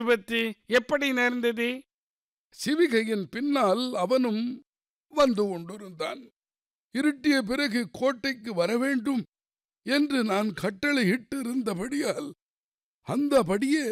விபத்து எப்படி நேர்ந்தது சிவிகையின் பின்னால் அவனும் வந்து கொண்டிருந்தான் இருட்டிய பிறகு கோட்டைக்கு வரவேண்டும் என்று நான் கட்டளையிட்டிருந்தபடியால் அந்தபடியே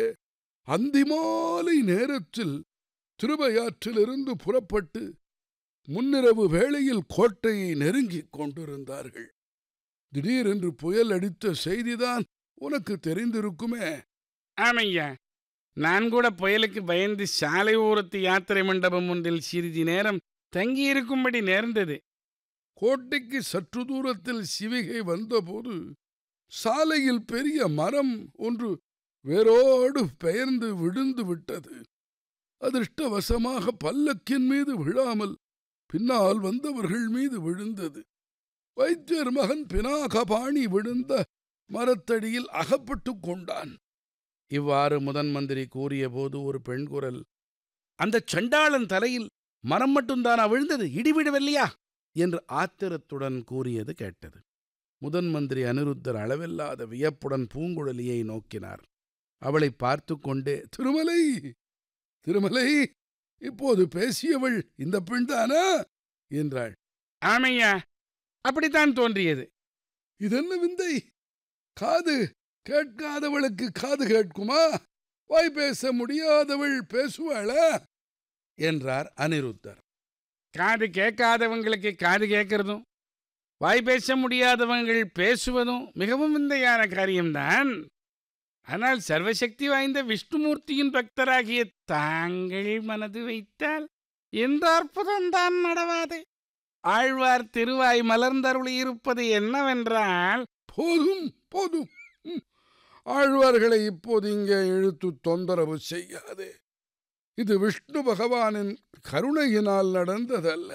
அந்திமாலை நேரத்தில் திருவையாற்றிலிருந்து புறப்பட்டு முன்னிரவு வேளையில் கோட்டையை நெருங்கிக் கொண்டிருந்தார்கள் திடீரென்று புயல் அடித்த செய்திதான் உனக்கு தெரிந்திருக்குமே ஆமையா நான் கூட புயலுக்கு பயந்து சாலை ஓரத்து யாத்திரை மண்டபம் ஒன்றில் சிறிது நேரம் தங்கியிருக்கும்படி நேர்ந்தது கோட்டைக்கு சற்று தூரத்தில் சிவிகை வந்தபோது சாலையில் பெரிய மரம் ஒன்று வேரோடு பெயர்ந்து விழுந்து விட்டது அதிர்ஷ்டவசமாக பல்லக்கின் மீது விழாமல் பின்னால் வந்தவர்கள் மீது விழுந்தது வைத்தியர் மகன் பினாகபாணி விழுந்த மரத்தடியில் அகப்பட்டுக் கொண்டான் இவ்வாறு முதன் மந்திரி கூறியபோது ஒரு பெண் குரல் அந்த சண்டாளன் தலையில் மரம் மட்டும்தானா விழுந்தது இடிவிடவில்லையா என்று ஆத்திரத்துடன் கூறியது கேட்டது முதன் மந்திரி அனிருத்தர் அளவில்லாத வியப்புடன் பூங்குழலியை நோக்கினார் அவளை பார்த்து கொண்டே திருமலை திருமலை இப்போது பேசியவள் இந்த பெண்தானா என்றாள் ஆமையா அப்படித்தான் தோன்றியது இதென்ன விந்தை காது கேட்காதவளுக்கு காது கேட்குமா வாய் பேச முடியாதவள் பேசுவாளா என்றார் அனிருத்தர் காது கேட்காதவங்களுக்கு காது கேட்கறதும் வாய் பேச முடியாதவங்கள் பேசுவதும் மிகவும் விந்தையான காரியம்தான் ஆனால் சர்வசக்தி வாய்ந்த விஷ்ணுமூர்த்தியின் பக்தராகிய தாங்கள் மனது வைத்தால் எந்த அற்புதம்தான் நடவாது ஆழ்வார் திருவாய் மலர்ந்தருளி இருப்பது என்னவென்றால் போதும் போதும் ம். ஆழ்வார்களை இப்போது இங்கே இழுத்து தொந்தரவு செய்யாதே இது விஷ்ணு பகவானின் கருணையினால் நடந்ததல்ல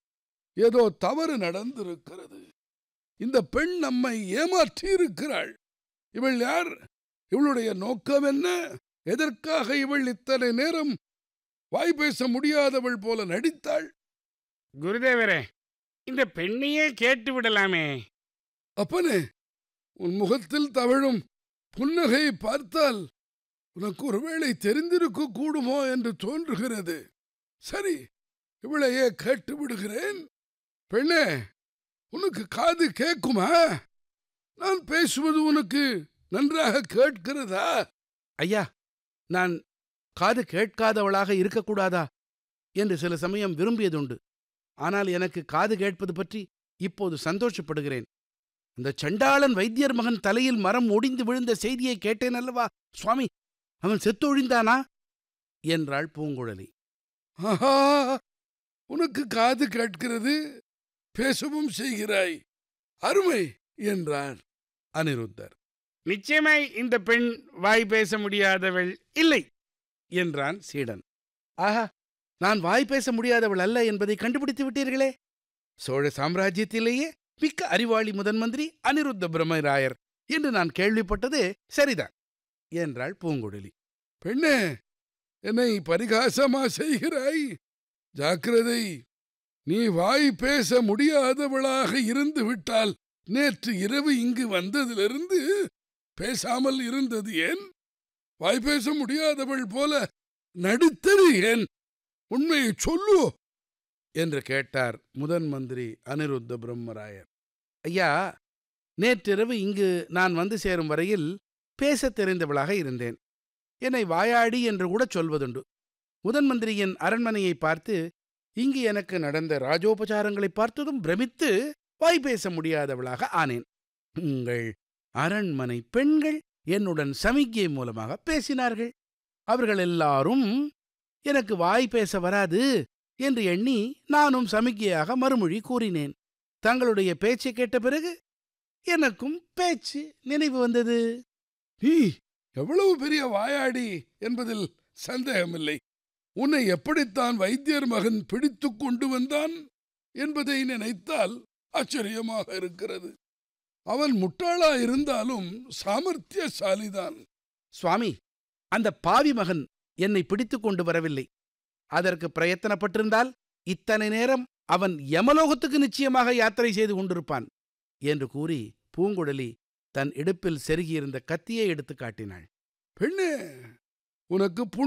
ஏதோ தவறு நடந்திருக்கிறது இந்த பெண் நம்மை ஏமாற்றி இருக்கிறாள் இவள் யார் இவளுடைய நோக்கம் என்ன எதற்காக இவள் இத்தனை நேரம் வாய் பேச முடியாதவள் போல நடித்தாள் குருதேவரே இந்த பெண்ணையே கேட்டு விடலாமே அப்பனே உன் முகத்தில் தவழும் புன்னகை பார்த்தால் உனக்கு ஒருவேளை தெரிந்திருக்க கூடுமோ என்று தோன்றுகிறது சரி இவளையே கேட்டு விடுகிறேன் பெண்ணே உனக்கு காது கேட்குமா நான் பேசுவது உனக்கு நன்றாக கேட்கிறதா ஐயா நான் காது கேட்காதவளாக இருக்கக்கூடாதா என்று சில சமயம் விரும்பியதுண்டு ஆனால் எனக்கு காது கேட்பது பற்றி இப்போது சந்தோஷப்படுகிறேன் அந்த சண்டாளன் வைத்தியர் மகன் தலையில் மரம் ஒடிந்து விழுந்த செய்தியை கேட்டேன் அல்லவா சுவாமி அவன் செத்தொழிந்தானா என்றாள் பூங்குழலி ஆஹா உனக்கு காது கேட்கிறது பேசவும் செய்கிறாய் அருமை என்றார் அனிருத்தர் நிச்சயமாய் இந்த பெண் வாய் பேச முடியாதவள் இல்லை என்றான் சீடன் ஆஹா நான் வாய் பேச முடியாதவள் அல்ல என்பதை கண்டுபிடித்து விட்டீர்களே சோழ சாம்ராஜ்யத்திலேயே மிக்க அறிவாளி முதன் மந்திரி அனிருத்த பிரம்மராயர் என்று நான் கேள்விப்பட்டது சரிதான் என்றாள் பூங்குழலி பெண்ணே என்னை பரிகாசமா செய்கிறாய் ஜாக்கிரதை நீ வாய் பேச முடியாதவளாக இருந்து விட்டால் நேற்று இரவு இங்கு வந்ததிலிருந்து பேசாமல் இருந்தது ஏன் வாய் பேச முடியாதவள் போல நடித்தது ஏன் உண்மையை சொல்லு என்று கேட்டார் முதன் மந்திரி அனிருத்த பிரம்மராயர் ஐயா நேற்றிரவு இங்கு நான் வந்து சேரும் வரையில் பேசத் தெரிந்தவளாக இருந்தேன் என்னை வாயாடி என்று கூட சொல்வதுண்டு முதன் மந்திரியின் அரண்மனையை பார்த்து இங்கு எனக்கு நடந்த ராஜோபசாரங்களை பார்த்ததும் பிரமித்து வாய் பேச முடியாதவளாக ஆனேன் உங்கள் அரண்மனை பெண்கள் என்னுடன் சமிக்ஞை மூலமாக பேசினார்கள் அவர்கள் எல்லாரும் எனக்கு வாய் பேச வராது என்று எண்ணி நானும் சமிக்ஞையாக மறுமொழி கூறினேன் தங்களுடைய பேச்சை கேட்ட பிறகு எனக்கும் பேச்சு நினைவு வந்தது நீ எவ்வளவு பெரிய வாயாடி என்பதில் சந்தேகமில்லை உன்னை எப்படித்தான் வைத்தியர் மகன் பிடித்துக் கொண்டு வந்தான் என்பதை நினைத்தால் ஆச்சரியமாக இருக்கிறது அவன் முட்டாளா இருந்தாலும் சாமர்த்தியசாலிதான் சுவாமி அந்த பாவி மகன் என்னை பிடித்துக் கொண்டு வரவில்லை அதற்கு பிரயத்தனப்பட்டிருந்தால் இத்தனை நேரம் அவன் யமலோகத்துக்கு நிச்சயமாக யாத்திரை செய்து கொண்டிருப்பான் என்று கூறி பூங்குழலி தன் இடுப்பில் செருகியிருந்த கத்தியை எடுத்துக் காட்டினாள் பெண்ணே உனக்கு